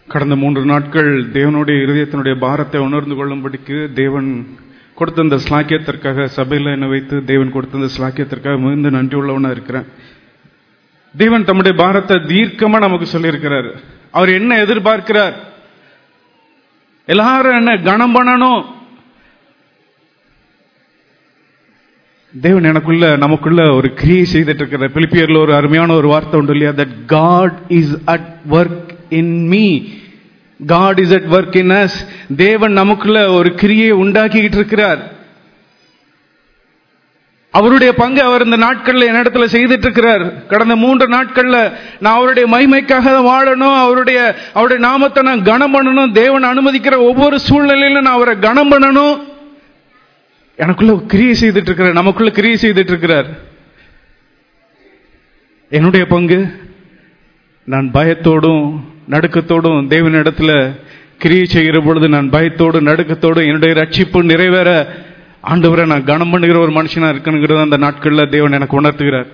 கடந்த மூன்று நாட்கள் தேவனுடைய இருதயத்தினுடைய பாரத்தை உணர்ந்து கொள்ளும்படிக்கு தேவன் கொடுத்த இந்த ஸ்லாக்கியத்திற்காக சபையில் என்னை வைத்து தேவன் கொடுத்த இந்த ஸ்லாக்கியத்திற்காக மிகுந்த நன்றி உள்ளவனா இருக்கிறேன் தேவன் தம்முடைய பாரத்தை தீர்க்கமா நமக்கு சொல்லியிருக்கிறார் அவர் என்ன எதிர்பார்க்கிறார் எல்லாரும் என்ன கனம் பண்ணணும் தேவன் எனக்குள்ள நமக்குள்ள ஒரு கிரியை செய்துட்டு இருக்கிற பிலிப்பியர்ல ஒரு அருமையான ஒரு வார்த்தை உண்டு இல்லையா that God is at work in me God is at work in us தேவன் நமக்குள்ள ஒரு கிரியை உண்டாக்கிக்கிட்டு இருக்கிறார் அவருடைய பங்கு அவர் இந்த நாட்கள்ல என்னிடத்துல செய்துட்டு இருக்கிறார் கடந்த மூன்று நாட்கள்ல நான் அவருடைய மகிமைக்காக வாழணும் அவருடைய அவருடைய நாமத்தை நான் கனம் பண்ணணும் தேவன் அனுமதிக்கிற ஒவ்வொரு சூழ்நிலையிலும் நான் அவரை கனம் பண்ணணும் எனக்குள்ள கிரியை செய்துட்டு இருக்கிறார் நமக்குள்ள கிரியை செய்துட்டு இருக்கிறார் என்னுடைய பங்கு நான் பயத்தோடும் நடுக்கத்தோடும் தேவனிடத்துல கிரியை செய்கிற பொழுது நான் பயத்தோடும் நடுக்கத்தோடும் என்னுடைய ரட்சிப்பு நிறைவேற ஆண்டவரை நான் கனம் பண்ணுகிற ஒரு மனுஷனா இருக்கணுங்கிறத அந்த நாட்கள்ல தேவன் எனக்கு உணர்த்துகிறார்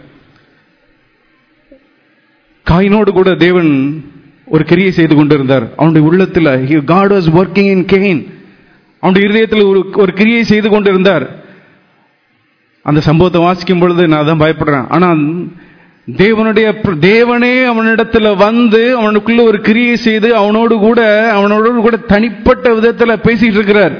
காயினோடு கூட தேவன் ஒரு கிரியை செய்து கொண்டிருந்தார் அவனுடைய உள்ளத்துல God was working in Cain அவனுடைய இருதயத்தில் ஒரு ஒரு கிரியை செய்து கொண்டிருந்தார் அந்த சம்பவத்தை வாசிக்கும் பொழுது நான் தான் பயப்படுறேன் ஆனா தேவனுடைய தேவனே அவனிடத்துல வந்து அவனுக்குள்ள ஒரு கிரியை செய்து அவனோடு கூட அவனோடு கூட தனிப்பட்ட விதத்துல பேசிட்டு இருக்கிறார்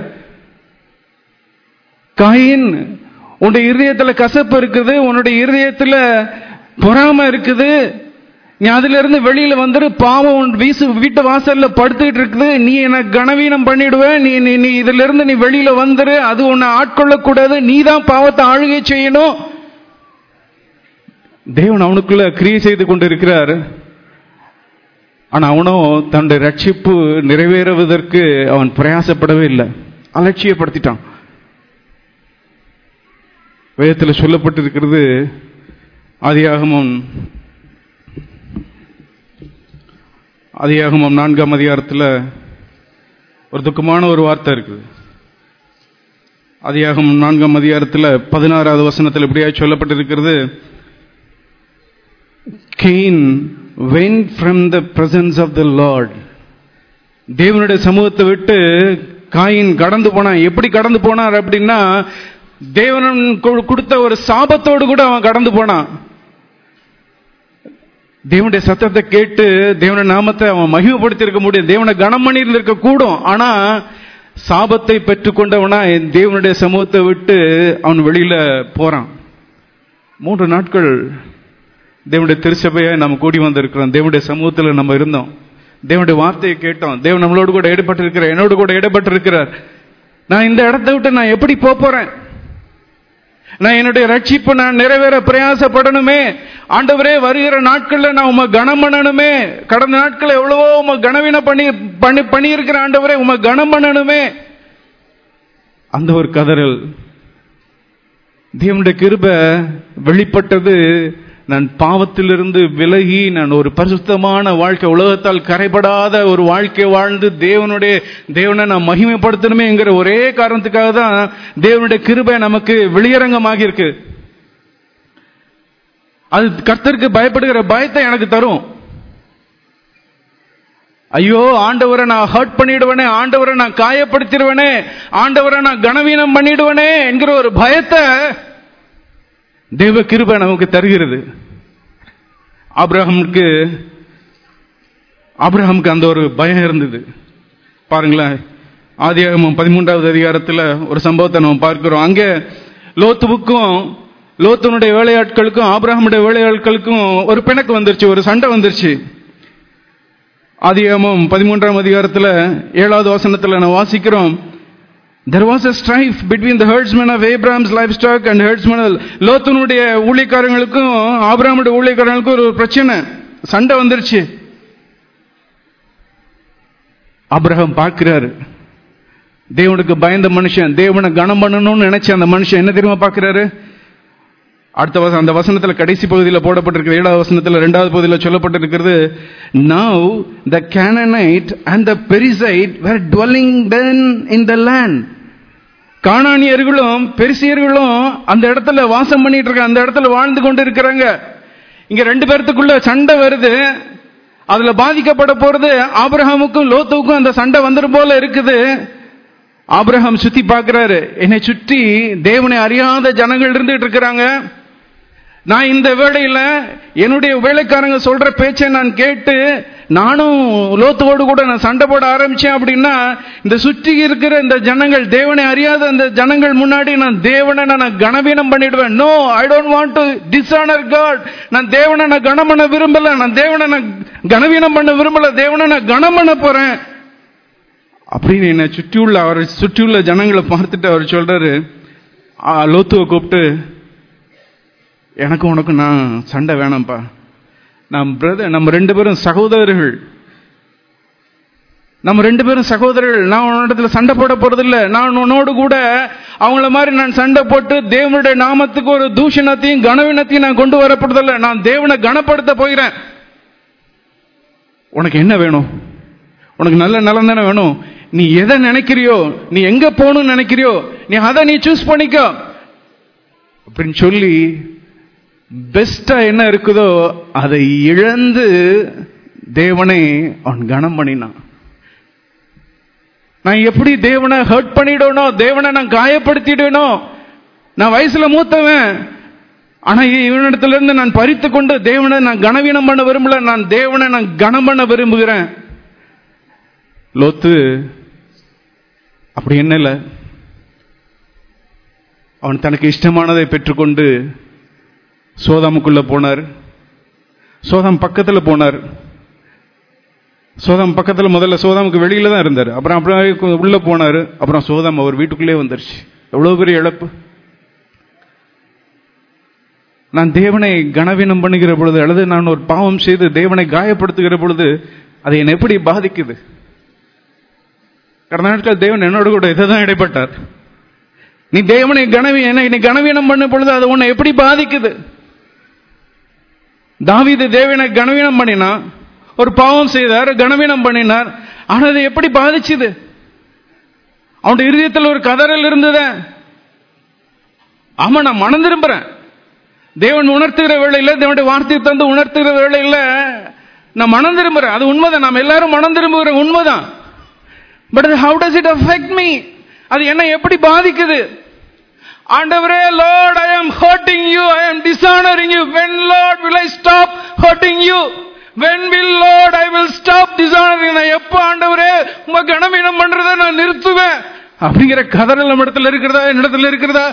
காயின் உன்னுடைய இருதயத்துல கசப்பு இருக்குது உன்னுடைய இருதயத்துல பொறாம இருக்குது நீ அதுல இருந்து வெளியில வந்துரு பாவம் உன் வீசு வீட்டு வாசல்ல படுத்துக்கிட்டு இருக்குது நீ என்ன கனவீனம் பண்ணிடுவ நீ நீ நீ இதுல இருந்து நீ வெளியில வந்துரு அது உன்னை ஆட்கொள்ளக்கூடாது நீ தான் பாவத்தை ஆளுகை செய்யணும் தேவன் அவனுக்குள்ள கிரியை செய்து கொண்டிருக்கிறார் ஆனா அவனோ தன்னுடைய ரட்சிப்பு நிறைவேறுவதற்கு அவன் பிரயாசப்படவே இல்லை அலட்சியப்படுத்திட்டான் வேதத்தில் சொல்லப்பட்டிருக்கிறது ஆதியாகமம் அதிகாகமம் நான்காம் அதிகாரத்தில் ஒரு துக்கமான ஒரு வார்த்தை இருக்குது அதிகாகமம் நான்காம் அதிகாரத்தில் பதினாறாவது வசனத்தில் இப்படியா சொல்லப்பட்டிருக்கிறது Cain went from the presence of the Lord தேவனுடைய சமூகத்தை விட்டு காயின் கடந்து போனான் எப்படி கடந்து போனார் அப்படின்னா தேவனன் கொடுத்த ஒரு சாபத்தோடு கூட அவன் கடந்து போனான் தேவனுடைய சத்தத்தை கேட்டு தேவன நாமத்தை அவன் மகிமைப்படுத்தி இருக்க முடியும் தேவனை கனம் பண்ணி இருந்திருக்க கூடும் ஆனா சாபத்தை பெற்றுக்கொண்டவனா என் தேவனுடைய சமூகத்தை விட்டு அவன் வெளியில போறான் மூன்று நாட்கள் தேவனுடைய திருச்சபையை நம்ம கூடி வந்திருக்கிறோம் தேவனுடைய சமூகத்தில் நம்ம இருந்தோம் தேவனுடைய வார்த்தையை கேட்டோம் தேவன் நம்மளோடு கூட இடப்பட்டிருக்கிறார் என்னோடு கூட இடப்பட்டிருக்கிறார் நான் இந்த இடத்தை விட்டு நான் எப்படி போறேன் நான் என்னுடைய ரட்சிப்பு நான் நிறைவேற பிரயாசப்படணுமே ஆண்டவரே வருகிற நாட்கள்ல நான் உம கனம் பண்ணணுமே கடந்த நாட்கள் எவ்வளவோ உம கனவீன பண்ணி பண்ணி பண்ணியிருக்கிற ஆண்டவரே உம கனம் பண்ணணுமே அந்த ஒரு கதறல் தேவனுடைய கிருப வெளிப்பட்டது நான் பாவத்திலிருந்து விலகி நான் ஒரு பரிசுத்தமான வாழ்க்கை உலகத்தால் கரைபடாத ஒரு வாழ்க்கை வாழ்ந்து தேவனுடைய தேவனை நான் மகிமைப்படுத்தணுமேங்கிற ஒரே காரணத்துக்காக தான் தேவனுடைய கிருபை நமக்கு வெளியரங்கமாக இருக்கு அது கர்த்தருக்கு பயப்படுகிற பயத்தை எனக்கு தரும் ஐயோ ஆண்டவரை நான் ஹர்ட் பண்ணிடுவேனே ஆண்டவரை நான் காயப்படுத்திடுவேனே ஆண்டவரை நான் கனவீனம் பண்ணிடுவேனே என்கிற ஒரு பயத்தை தேவ கிருபை நமக்கு தருகிறது ஆப்ரஹமுக்கு ஆப்ரஹமுக்கு அந்த ஒரு பயம் இருந்தது பாருங்களேன் ஆதியாகமம் பதிமூன்றாவது அதிகாரத்தில் ஒரு சம்பவத்தை நம்ம பார்க்கிறோம் அங்கே லோத்துவுக்கும் லோத்துனுடைய வேலையாட்களுக்கும் ஆப்ரஹமுடைய வேலையாட்களுக்கும் ஒரு பிணக்கு வந்துருச்சு ஒரு சண்டை வந்துருச்சு ஆதியாகமம் பதிமூன்றாம் அதிகாரத்தில் ஏழாவது வசனத்தில் நான் வாசிக்கிறோம் There was a strife between the herdsmen of Abraham's livestock and herdsmen of லோத்தனுடைய ஊழியக்காரங்களுக்கும் ஆபிரகாமுடைய ஊழியக்காரங்களுக்கும் ஒரு பிரச்சனை சண்டை வந்துருச்சு ஆபிரகாம் பார்க்கிறாரு தேவனுக்கு பயந்த மனுஷன் தேவனை கனம் பண்ணணும்னு நினைச்ச அந்த மனுஷன் என்ன தெரியுமா பார்க்கிறாரு அடுத்த வசனம் அந்த வசனத்தில் கடைசி பகுதியில் போடப்பட்டிருக்கிற ஏழாவது வசனத்தில் ரெண்டாவது பகுதியில் சொல்லப்பட்டிருக்கிறது now the Canaanite and the Perizzite were dwelling then in the land காணானியர்களும் பெருசியர்களும் அந்த இடத்துல வாசம் பண்ணிட்டு இருக்க அந்த இடத்துல வாழ்ந்து கொண்டு இருக்கிறாங்க இங்க ரெண்டு பேர்த்துக்குள்ள சண்டை வருது அதுல பாதிக்கப்பட போறது ஆபிரகாமுக்கும் லோத்துவுக்கும் அந்த சண்டை வந்துடும் போல இருக்குது ஆபிரகாம் சுத்தி பார்க்கிறாரு என்னை சுற்றி தேவனை அறியாத ஜனங்கள் இருந்துட்டு இருக்கிறாங்க நான் இந்த வேளையில என்னுடைய வேலைக்காரங்க சொல்ற பேச்சை நான் கேட்டு நானும் லோத்துவோடு கூட நான் சண்டை போட ஆரம்பிச்சேன் அப்படின்னா இந்த சுற்றி இருக்கிற இந்த ஜனங்கள் தேவனை அறியாத அந்த ஜனங்கள் முன்னாடி நான் தேவனை நான் கனவீனம் பண்ணிடுவேன் no I don't want to dishonour God நான் தேவனை நான் கனம் பண்ண விரும்பல நான் தேவனை நான் கனவீனம் பண்ண விரும்பல தேவனை நான் கனம் பண்ண போறேன் அப்படின்னு என்னை சுற்றியுள்ள அவர் சுற்றியுள்ள ஜனங்களை பார்த்துட்டு அவர் சொல்றாரு ஆ, லோத்துவை கூப்பிட்டு எனக்கும் உனக்கும் நான் சண்டை வேணாம்ப்பா நாம் பிரதர் நம்ம ரெண்டு பேரும் சகோதரர்கள் நம்ம ரெண்டு பேரும் சகோதரர்கள் நான் உன்னிடத்துல சண்டை போட போறதில்ல நான் உன்னோடு கூட அவங்கள மாதிரி நான் சண்டை போட்டு தேவனுடைய நாமத்துக்கு ஒரு தூஷணத்தையும் கனவீனத்தையும் நான் கொண்டு வரப்படுறதில்ல நான் தேவனை கனப்படுத்த போகிறேன் உனக்கு என்ன வேணும் உனக்கு நல்ல நலம் தானே வேணும் நீ எதை நினைக்கிறியோ நீ எங்க போகணும்னு நினைக்கிறியோ நீ அதை நீ சூஸ் பண்ணிக்கோ அப்படின்னு சொல்லி பெஸ்டா என்ன இருக்குதோ அதை இழந்து தேவனை அவன் கனம் பண்ணினான் நான் எப்படி தேவனை ஹர்ட் பண்ணிடணும் தேவனை நான் காயப்படுத்திடணும் நான் வயசுல மூத்தவன் ஆனா இவனிடத்துல இருந்து நான் பறித்து கொண்டு தேவனை நான் கனவீனம் பண்ண விரும்பல நான் தேவனை நான் கனம் பண்ண விரும்புகிறேன் லோத்து அப்படி என்ன இல்ல அவன் தனக்கு இஷ்டமானதை பெற்றுக்கொண்டு சோதாமுக்குள்ள போனார் சோதாம் பக்கத்துல போனார் சோதாம் பக்கத்துல முதல்ல சோதாமுக்கு வெளியில தான் இருந்தார் அப்புறம் அப்படியே உள்ள போனாரு அப்புறம் சோதாம் அவர் வீட்டுக்குள்ளே வந்துருச்சு எவ்வளவு பெரிய இழப்பு நான் தேவனை கனவீனம் பண்ணுகிற பொழுது அல்லது நான் ஒரு பாவம் செய்து தேவனை காயப்படுத்துகிற பொழுது அது என்னை எப்படி பாதிக்குது கடந்த நாட்கள் தேவன் என்னோட கூட இதை தான் இடைப்பட்டார் நீ தேவனை கனவி என்னை நீ கனவீனம் பண்ணும் பொழுது அது உன்னை எப்படி பாதிக்குது தாவீது தேவனை கனவீனம் பண்ணினா ஒரு பாவம் செய்தார் கனவீனம் பண்ணினார் ஆனா அது எப்படி பாதிச்சுது அவனுடைய இருதயத்தில் ஒரு கதறல் இருந்தது ஆமா நான் மனம் திரும்புறேன் தேவன் உணர்த்துகிற வேளையில தேவனுடைய வார்த்தையை தந்து உணர்த்துகிற வேளையில நான் மனம் திரும்புறேன் அது உண்மைதான் நாம் எல்லாரும் மனம் திரும்புகிற உண்மைதான் but how does it affect me அது என்ன எப்படி பாதிக்குது ஆண்டவரே Lord I am hurting you I am dishonouring you when Lord will I stop hurting you when will Lord I will stop dishonouring நான் எப்ப ஆண்டவரே உங்க கனவீனம் பண்றதை நான் நிறுத்துவேன் அப்படிங்கிற கதறல் நம்ம இடத்துல இருக்கிறதா என்னிடத்துல இருக்கிறதா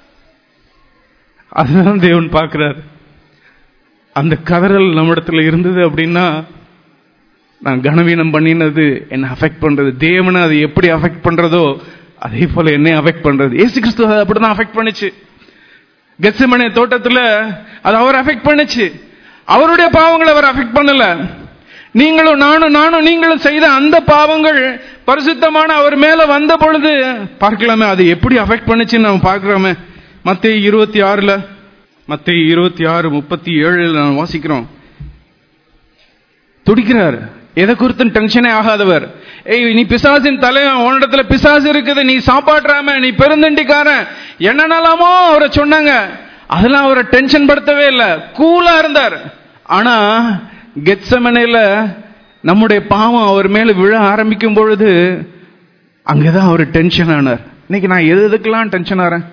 அதுதான் தேவன் பார்க்கிறார் அந்த கதறல் நம்ம இடத்துல இருந்தது அப்படின்னா நான் கனவீனம் பண்ணினது என்ன அஃபெக்ட் பண்றது தேவனை அது எப்படி அஃபெக்ட் பண்றதோ அதே போல என்னை அஃபெக்ட் பண்றது ஏசு கிறிஸ்து அதை அப்படிதான் அஃபெக்ட் பண்ணுச்சு கெத்சமனே தோட்டத்துல அது அவர் அஃபெக்ட் பண்ணுச்சு அவருடைய பாவங்களை அவர் அஃபெக்ட் பண்ணல நீங்களும் நானும் நானும் நீங்களும் செய்த அந்த பாவங்கள் பரிசுத்தமான அவர் மேல வந்த பொழுது பார்க்கலாமே அது எப்படி அஃபெக்ட் பண்ணுச்சுன்னு நம்ம பார்க்கிறோமே மத்திய இருபத்தி ஆறுல மத்திய இருபத்தி ஆறு முப்பத்தி ஏழுல நான் வாசிக்கிறோம் துடிக்கிறார் எதை குறித்தும் டென்ஷனே ஆகாதவர் ஏய் நீ பிசாசின் தலைவன் உன்னிடத்துல பிசாசு இருக்குது நீ சாப்பாடுறாம நீ பெருந்தண்டிக்காரன் என்னென்னலாமோ அவரை சொன்னாங்க அதெல்லாம் அவரை டென்ஷன் படுத்தவே இல்லை கூலா இருந்தார் ஆனா கெட்சமனையில நம்முடைய பாவம் அவர் மேல விழ ஆரம்பிக்கும் பொழுது அங்கதான் அவர் டென்ஷன் ஆனார் இன்னைக்கு நான் எது எதுக்கெல்லாம் டென்ஷன் ஆறேன்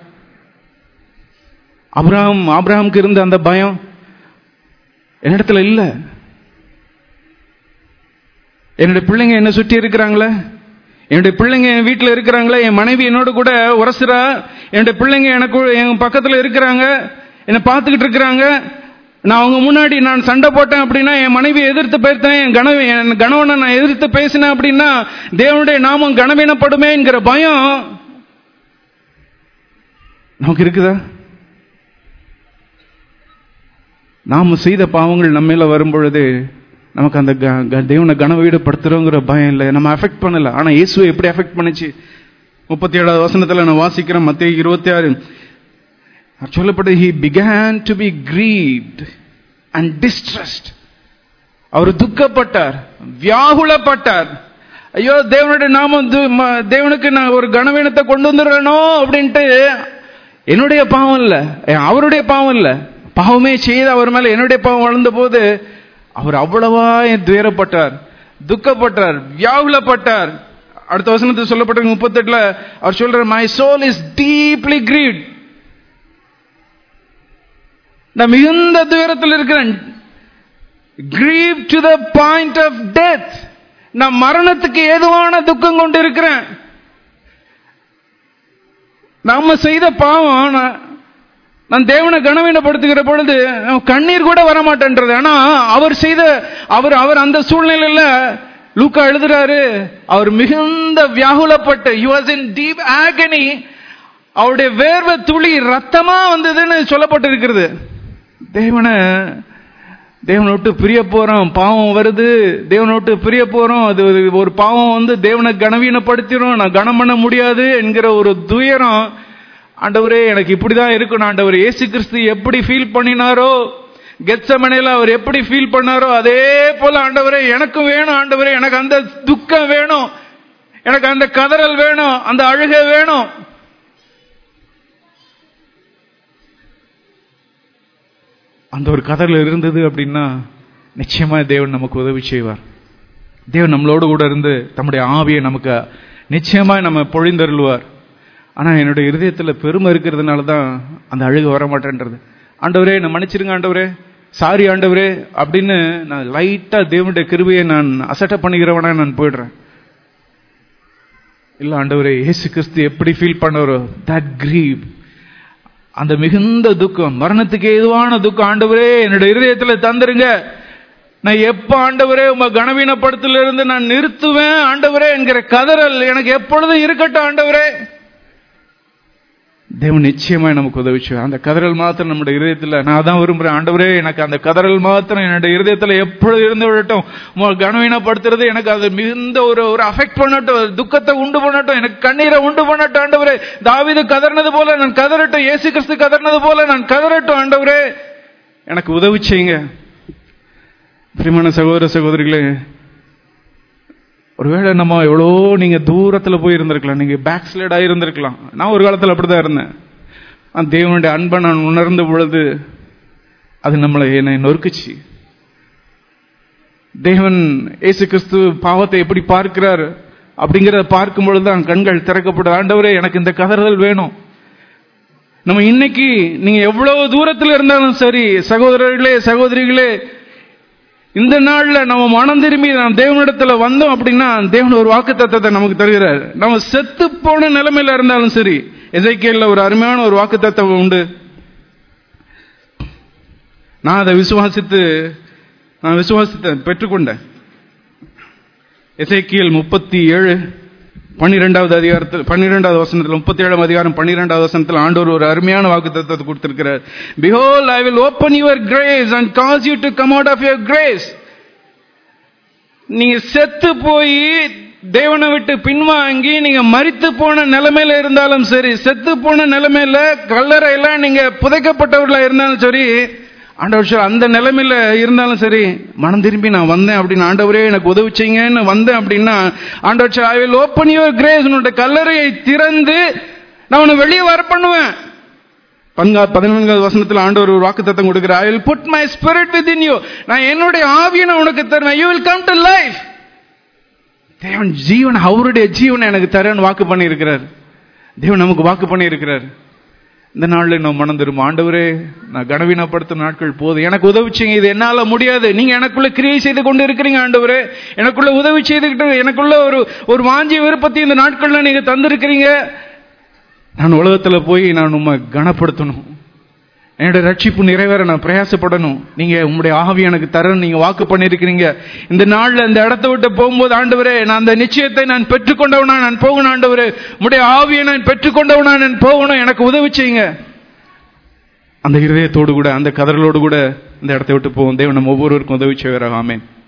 அப்ராஹம் ஆப்ரஹாமுக்கு இருந்த அந்த பயம் என்னிடத்துல இல்லை என்னுடைய பிள்ளைங்க என்ன சுற்றி இருக்கிறாங்களே என்னுடைய பிள்ளைங்க என் வீட்டில் இருக்கிறாங்களே என் மனைவி என்னோட கூட உரசுறா என்னுடைய பிள்ளைங்க எனக்கு என் பக்கத்தில் இருக்கிறாங்க என்னை பார்த்துக்கிட்டு இருக்கிறாங்க நான் அவங்க முன்னாடி நான் சண்டை போட்டேன் அப்படின்னா என் மனைவியை எதிர்த்து பேசினேன் என் கணவன் என் கணவனை நான் எதிர்த்து பேசினேன் அப்படின்னா தேவனுடைய நாமம் கனவீனப்படுமேங்கிற பயம் நமக்கு இருக்குதா நாம செய்த பாவங்கள் நம்ம மேல வரும் பொழுது நமக்கு அந்த க- க- தேவனை கனவீடுபடுத்துறோங்கிற பயம் இல்லை நம்ம அஃபெக்ட் பண்ணல ஆனா இயேசுவை எப்படி அஃபெக்ட் பண்ணுச்சு முப்பத்தி ஏழாவது வசனத்துல நான் வாசிக்கிறேன் மத்திய இருபத்தி ஆறு சொல்லப்பட்டது he began to be grieved and distressed அவர் துக்கப்பட்டார் வியாகுலப்பட்டார் ஐயோ தேவனுடைய நாமம் து- ம- தேவனுக்கு நான் ஒரு கனவீனத்தை கொண்டு வந்துடுறேனோ அப்படின்ட்டு என்னுடைய பாவம் இல்ல அவருடைய பாவம் இல்ல பாவமே செய்து அவர் மேல என்னுடைய பாவம் வளர்ந்த போது அவர் அவ்வளவா துயரப்பட்டார் துக்கப்பட்டார் வியாகுலப்பட்டார் அடுத்த வசனத்தில் சொல்லப்பட்ட முப்பத்தெட்டுல அவர் சொல்றார் my soul is deeply grieved நான் மிகுந்த துயரத்தில் இருக்கிறேன் grieve to the point of death நான் மரணத்துக்கு ஏதுவான துக்கம் கொண்டு இருக்கிறேன் நாம செய்த பாவம் நான் நான் தேவனை கனவீனப்படுத்துகிற பொழுது கண்ணீர் கூட வர மாட்டேன்றது ஆனா அவர் செய்த அவர் அவர் அந்த சூழ்நிலையில லூக்கா எழுதுறாரு அவர் மிகுந்த வியாகுலப்பட்டு he was in deep agony அவருடைய வேர்வை துளி ரத்தமா வந்ததுன்னு சொல்லப்பட்டிருக்கிறது தேவனை தேவனை விட்டு பிரிய போறோம் பாவம் வருது தேவனை விட்டு பிரிய போறோம் அது ஒரு- ஒரு பாவம் வந்து தேவனை கனவீனப்படுத்திடும் நான் கனம் பண்ண முடியாது என்கிற ஒரு துயரம் ஆண்டவரே எனக்கு இப்படிதான் இருக்கணும் ஆண்டவர் இயேசு கிறிஸ்து எப்படி ஃபீல் பண்ணினாரோ கெத்சமனையில அவர் எப்படி ஃபீல் பண்ணாரோ அதே போல ஆண்டவரே எனக்கும் வேணும் ஆண்டவரே எனக்கு அந்த துக்கம் வேணும் எனக்கு அந்த கதறல் வேணும் அந்த அழுகை வேணும் அந்த ஒரு கதறல் இருந்தது அப்படின்னா நிச்சயமா தேவன் நமக்கு உதவி செய்வார் தேவன் நம்மளோடு கூட இருந்து தம்முடைய ஆவியை நமக்கு நிச்சயமா நம்ம பொழிந்தருள்வார் ஆனா என்னுடைய இருதயத்துல பெருமை இருக்கிறதுனால தான் அந்த அழுகு வர மாட்டேன்றது ஆண்டவரே நான் மன்னிச்சிருங்க ஆண்டவரே சாரி ஆண்டவரே அப்படின்னு நான் லைட்டா தேவனுடைய கிருபையை நான் அசட்ட பண்ணிக்கிறவனா நான் போயிடுறேன் இல்ல ஆண்டவரே இயேசு கிறிஸ்து எப்படி ஃபீல் பண்ணவரோ தட் கிரீவ் அந்த மிகுந்த துக்கம் மரணத்துக்கு ஏதுவான துக்கம் ஆண்டவரே என்னுடைய இருதயத்துல தந்துருங்க நான் எப்ப ஆண்டவரே உங்க கனவீனப்படுத்தல இருந்து நான் நிறுத்துவேன் ஆண்டவரே என்கிற கதறல் எனக்கு எப்பொழுதும் இருக்கட்டும் ஆண்டவரே தேவன் நிச்சயமா நமக்கு உதவி செய்வார். அந்த கதறல் மாத்திரம் நம்முடைய இருதயத்துல நான் தான் விரும்புறேன் ஆண்டவரே எனக்கு அந்த கதறல் மாத்திரம் என்னுடைய இருதயத்துல எப்பொழுது இருந்து விடட்டும் உங்க கனவீனப்படுத்துறது எனக்கு அது மிகுந்த ஒரு ஒரு அஃபெக்ட் பண்ணட்டும் துக்கத்தை உண்டு பண்ணட்டும் எனக்கு கண்ணீரை உண்டு பண்ணட்டும் ஆண்டவரே தாவீது கதறினது போல நான் கதறட்டும் இயேசு கிறிஸ்து கதறினது போல நான் கதறட்டும் ஆண்டவரே எனக்கு உதவி செய்யுங்க பிரியமான சகோதர சகோதரிகளே ஒருவேளை நம்ம எவ்வளோ நீங்க தூரத்துல போய் இருந்திருக்கலாம் நீங்க பேக் ஸ்லைட் ஆயிருந்திருக்கலாம் நான் ஒரு காலத்துல அப்படிதான் இருந்தேன் நான் தேவனுடைய அன்பை நான் உணர்ந்த பொழுது அது நம்மளை என்னை நொறுக்குச்சு தேவன் இயேசு கிறிஸ்து பாவத்தை எப்படி பார்க்கிறார் அப்படிங்கிறத பார்க்கும் பொழுதுதான் கண்கள் திறக்கப்படும் ஆண்டவரே எனக்கு இந்த கதறுதல் வேணும் நம்ம இன்னைக்கு நீங்க எவ்வளவு தூரத்தில் இருந்தாலும் சரி சகோதரர்களே சகோதரிகளே இந்த நாள்ல நம்ம மனம் திரும்பி நாம் தேவனிடத்துல வந்தோம் அப்படின்னா தேவன் ஒரு வாக்கு தத்தத்தை நமக்கு தருகிறார் நம்ம செத்து போன நிலைமையில இருந்தாலும் சரி எசைக்கேல்ல ஒரு அருமையான ஒரு வாக்கு தத்தம் உண்டு நான் அதை விசுவாசித்து நான் விசுவாசித்த பெற்றுக்கொண்டேன் எசைக்கியல் முப்பத்தி ஏழு பன்னிரெண்டாவது அதிகாரத்தில் பன்னிரெண்டாவது வசனத்தில் முப்பத்தி ஏழாம் அதிகாரம் பன்னிரெண்டாவது வசனத்தில் ஆண்டவர் ஒரு அருமையான வாக்கு தத்துவத்தை கொடுத்திருக்கிறார் behold I will open your graves and cause you to come out of your graves நீங்க செத்து போய் தேவனை விட்டு பின்வாங்கி நீங்க மரித்து போன நிலைமையில இருந்தாலும் சரி செத்து போன நிலைமையில கல்லறையில நீங்க புதைக்கப்பட்டவர்களா இருந்தாலும் சரி ஆண்டவர் சொல்றார், அந்த நிலைமையில இருந்தாலும் சரி மனம் திரும்பி நான் வந்தேன் அப்படின்னு ஆண்டவரே எனக்கு உதவி செய்யுங்கன்னு வந்தேன் அப்படின்னா ஆண்டவர் I will open your graves உன்னுடைய கல்லறையை திறந்து நான் உன்னை வெளியே வர பண்ணுவேன் பங்கா பதினான்காவது வசனத்தில் ஆண்டவர் ஒரு வாக்கு தத்தம் கொடுக்கிறார் I will put my spirit within you நான் என்னுடைய ஆவியை நான் உனக்கு தருவேன் you will come to life தேவன் ஜீவன் அவருடைய ஜீவனை எனக்கு தரேன்னு வாக்கு பண்ணி இருக்கிறார் தேவன் நமக்கு வாக்கு பண்ணி இருக்கிறார் இந்த நாள்ல நம்ம மனம் திரும்ப ஆண்டவரே நான் கனவீனப்படுத்தும் நாட்கள் போதும் எனக்கு உதவி செய்யுங்க இது என்னால முடியாது நீங்க எனக்குள்ள கிரியை செய்து கொண்டு இருக்கிறீங்க ஆண்டவரே எனக்குள்ள உதவி செய்துக்கிட்டு எனக்குள்ள ஒரு ஒரு வாஞ்சி விருப்பத்தை இந்த நாட்கள்ல நீங்க தந்திருக்கிறீங்க நான் உலகத்துல போய் நான் உண்மை கனப்படுத்தணும் என்னுடைய ரட்சிப்பு நிறைவேற நான் பிரயாசப்படணும் நீங்க உங்களுடைய ஆவி எனக்கு தரணும் நீங்க வாக்கு பண்ணிருக்கிறீங்க இந்த நாள்ல இந்த இடத்த விட்டு போகும்போது ஆண்டவரே நான் அந்த நிச்சயத்தை நான் பெற்றுக்கொண்டவனா நான் போகணும் ஆண்டவரே உங்களுடைய ஆவியை நான் பெற்றுக்கொண்டவனா நான் போகணும் எனக்கு உதவி செய்யுங்க அந்த இருதயத்தோடு கூட அந்த கதறலோடு கூட இந்த இடத்தை விட்டு போவோம் தேவன் நம்ம ஒவ்வொருவருக்கும் உதவி செய்வாராக ஆமென்